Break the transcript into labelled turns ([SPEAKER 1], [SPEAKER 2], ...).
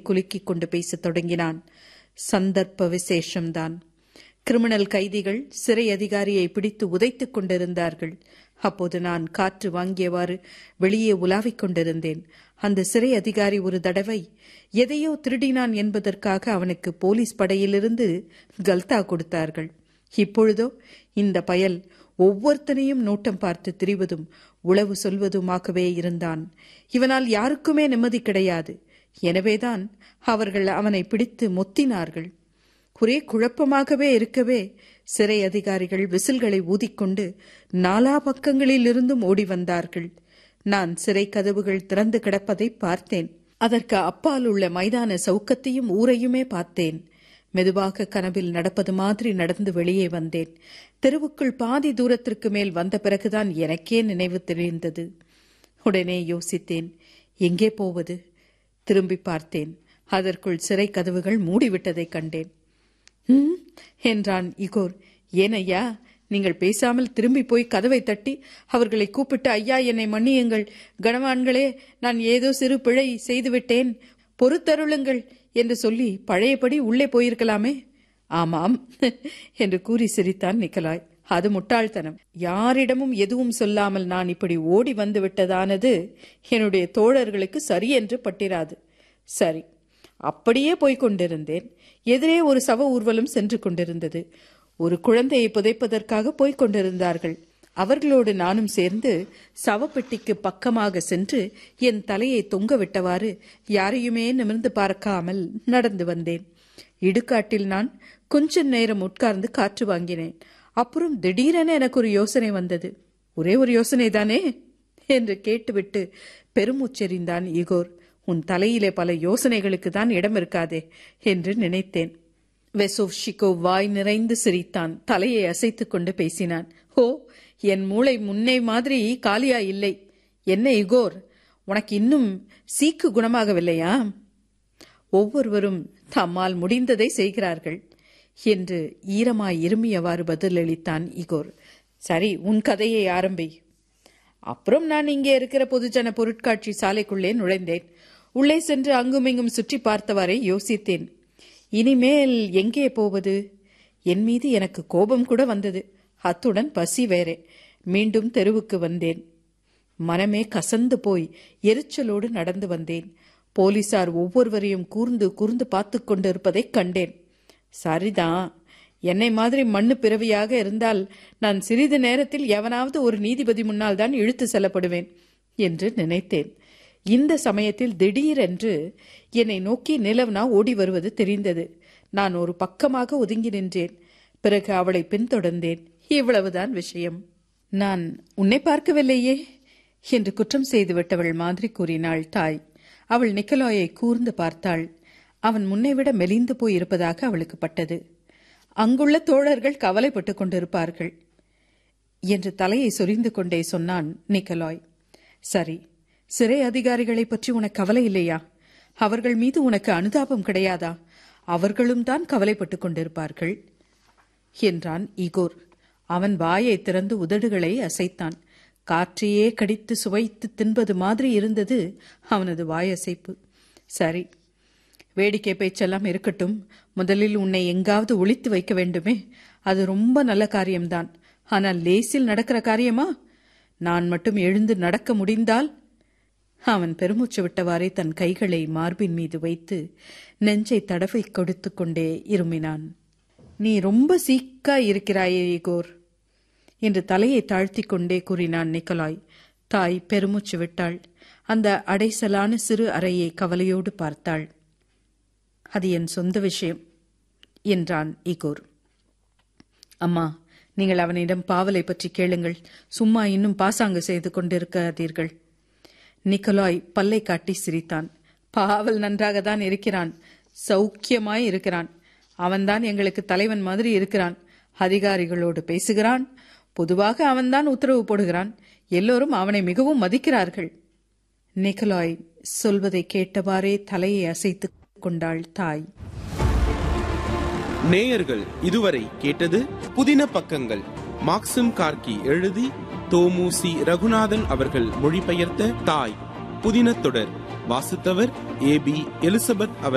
[SPEAKER 1] குலுக்கிக் கொண்டு பேசத் தொடங்கினான் சந்தர்ப்ப விசேஷம்தான் கிரிமினல் கைதிகள் சிறை அதிகாரியை பிடித்து உதைத்துக் கொண்டிருந்தார்கள் அப்போது நான் காற்று வாங்கியவாறு வெளியே உலாவிக் கொண்டிருந்தேன் அந்த சிறை அதிகாரி ஒரு தடவை எதையோ திருடினான் என்பதற்காக அவனுக்கு போலீஸ் படையிலிருந்து கல்தா கொடுத்தார்கள் இப்பொழுதோ இந்த பயல் ஒவ்வொருத்தனையும் நோட்டம் பார்த்து திரிவதும் உளவு சொல்வதுமாகவே இருந்தான் இவனால் யாருக்குமே நிம்மதி கிடையாது எனவேதான் அவர்கள் அவனை பிடித்து மொத்தினார்கள் ஒரே குழப்பமாகவே இருக்கவே சிறை அதிகாரிகள் விசில்களை ஊதிக்கொண்டு நாலா பக்கங்களிலிருந்தும் ஓடி வந்தார்கள் நான் சிறை கதவுகள் திறந்து கிடப்பதை பார்த்தேன் அதற்கு அப்பால் உள்ள மைதான சவுக்கத்தையும் ஊரையுமே பார்த்தேன் மெதுவாக கனவில் நடப்பது மாதிரி நடந்து வெளியே வந்தேன் தெருவுக்குள் பாதி தூரத்திற்கு மேல் வந்த பிறகுதான் எனக்கே நினைவு தெரிந்தது உடனே யோசித்தேன் எங்கே போவது திரும்பி பார்த்தேன் அதற்குள் சிறை கதவுகள் மூடிவிட்டதைக் கண்டேன் ம் என்றான் இகோர் ஏனையா நீங்கள் பேசாமல் திரும்பி போய் கதவை தட்டி அவர்களை கூப்பிட்டு ஐயா என்னை மன்னியுங்கள் கணவான்களே நான் ஏதோ சிறு பிழை செய்துவிட்டேன் பொறுத்தருளுங்கள் என்று சொல்லி பழையபடி உள்ளே போயிருக்கலாமே ஆமாம் என்று கூறி சிரித்தான் நிக்கலாய் அது முட்டாள்தனம் யாரிடமும் எதுவும் சொல்லாமல் நான் இப்படி ஓடி வந்து விட்டதானது என்னுடைய தோழர்களுக்கு சரி என்று பட்டிராது சரி அப்படியே போய்க் கொண்டிருந்தேன் எதிரே ஒரு சவ ஊர்வலம் சென்று கொண்டிருந்தது ஒரு குழந்தையை புதைப்பதற்காக போய்க் கொண்டிருந்தார்கள் அவர்களோடு நானும் சேர்ந்து சவப்பெட்டிக்கு பக்கமாக சென்று என் தலையை தொங்க விட்டவாறு யாரையுமே நிமிர்ந்து பார்க்காமல் நடந்து வந்தேன் இடுகாட்டில் நான் கொஞ்ச நேரம் உட்கார்ந்து காற்று வாங்கினேன் அப்புறம் திடீரென எனக்கு ஒரு யோசனை வந்தது ஒரே ஒரு யோசனை தானே என்று கேட்டுவிட்டு பெருமூச்செறிந்தான் ஈகோர் உன் தலையிலே பல யோசனைகளுக்கு தான் இடம் இருக்காதே என்று நினைத்தேன் வெசோவ்ஷிகோ வாய் நிறைந்து சிரித்தான் தலையை அசைத்துக் கொண்டு பேசினான் ஓ என் மூளை முன்னே மாதிரி காலியா இல்லை என்ன இகோர் உனக்கு இன்னும் சீக்கு குணமாகவில்லையா ஒவ்வொருவரும் தம்மால் முடிந்ததை செய்கிறார்கள் என்று ஈரமாய் இருமியவாறு பதிலளித்தான் இகோர் சரி உன் கதையை ஆரம்பி அப்புறம் நான் இங்கே இருக்கிற பொதுஜன பொருட்காட்சி சாலைக்குள்ளே நுழைந்தேன் உள்ளே சென்று அங்குமிங்கும் சுற்றி பார்த்தவாறே யோசித்தேன் இனிமேல் எங்கே போவது என் மீது எனக்கு கோபம் கூட வந்தது அத்துடன் பசி வேறே மீண்டும் தெருவுக்கு வந்தேன் மனமே கசந்து போய் எரிச்சலோடு நடந்து வந்தேன் போலீசார் ஒவ்வொருவரையும் கூர்ந்து கூர்ந்து பார்த்து கொண்டிருப்பதைக் கண்டேன் சரிதான் என்னை மாதிரி மண்ணு பிறவியாக இருந்தால் நான் சிறிது நேரத்தில் எவனாவது ஒரு நீதிபதி முன்னால் தான் இழுத்து செல்லப்படுவேன் என்று நினைத்தேன் இந்த சமயத்தில் திடீரென்று என்னை நோக்கி நிலவனா ஓடி வருவது தெரிந்தது நான் ஒரு பக்கமாக ஒதுங்கி நின்றேன் பிறகு அவளை பின்தொடர்ந்தேன் இவ்வளவுதான் விஷயம் நான் உன்னை பார்க்கவில்லையே என்று குற்றம் செய்துவிட்டவள் மாதிரி கூறினாள் தாய் அவள் நிக்கலாயை கூர்ந்து பார்த்தாள் அவன் முன்னை விட மெலிந்து போய் இருப்பதாக அவளுக்கு பட்டது அங்குள்ள தோழர்கள் கவலைப்பட்டுக் கொண்டிருப்பார்கள் என்று தலையை சொரிந்து கொண்டே சொன்னான் நிக்கலாய் சரி சிறை அதிகாரிகளை பற்றி உனக்கு கவலை இல்லையா அவர்கள் மீது உனக்கு அனுதாபம் கிடையாதா அவர்களும் தான் கவலைப்பட்டுக் கொண்டிருப்பார்கள் என்றான் ஈகோர் அவன் வாயை திறந்து உதடுகளை அசைத்தான் காற்றையே கடித்து சுவைத்து தின்பது மாதிரி இருந்தது அவனது வாயசைப்பு சரி வேடிக்கை பேச்செல்லாம் இருக்கட்டும் முதலில் உன்னை எங்காவது ஒளித்து வைக்க வேண்டுமே அது ரொம்ப நல்ல காரியம்தான் ஆனால் லேசில் நடக்கிற காரியமா நான் மட்டும் எழுந்து நடக்க முடிந்தால் அவன் பெருமூச்சு விட்டவாறே தன் கைகளை மார்பின் மீது வைத்து நெஞ்சை தடவை கொடுத்து கொண்டே இருமினான் நீ ரொம்ப சீக்கா இருக்கிறாயே ஈகோர் என்று தலையை தாழ்த்தி கொண்டே கூறினான் நிக்கலாய் தாய் பெருமூச்சு விட்டாள் அந்த அடைசலான சிறு அறையை கவலையோடு பார்த்தாள் அது என் சொந்த விஷயம் என்றான் ஈகோர் அம்மா நீங்கள் அவனிடம் பாவலை பற்றி கேளுங்கள் சும்மா இன்னும் பாசாங்கு செய்து கொண்டிருக்காதீர்கள் நிக்கலாய் பல்லை காட்டி சிரித்தான் பாவல் நன்றாக தான் இருக்கிறான் சௌக்கியமாய் இருக்கிறான் அவன்தான் எங்களுக்கு தலைவன் மாதிரி இருக்கிறான் அதிகாரிகளோடு பேசுகிறான் பொதுவாக அவன்தான் உத்தரவு போடுகிறான் எல்லோரும் அவனை மிகவும் மதிக்கிறார்கள் நிக்கலாய் சொல்வதை கேட்டவாறே தலையை அசைத்துக் கொண்டாள் தாய்
[SPEAKER 2] நேயர்கள் இதுவரை கேட்டது புதின பக்கங்கள் மாக்சிம் கார்கி எழுதி தோமுசி ரகுநாதன் அவர்கள் மொழிபெயர்த்த தாய் புதின தொடர் வாசித்தவர் ஏ பி எலிசபெத் அவர்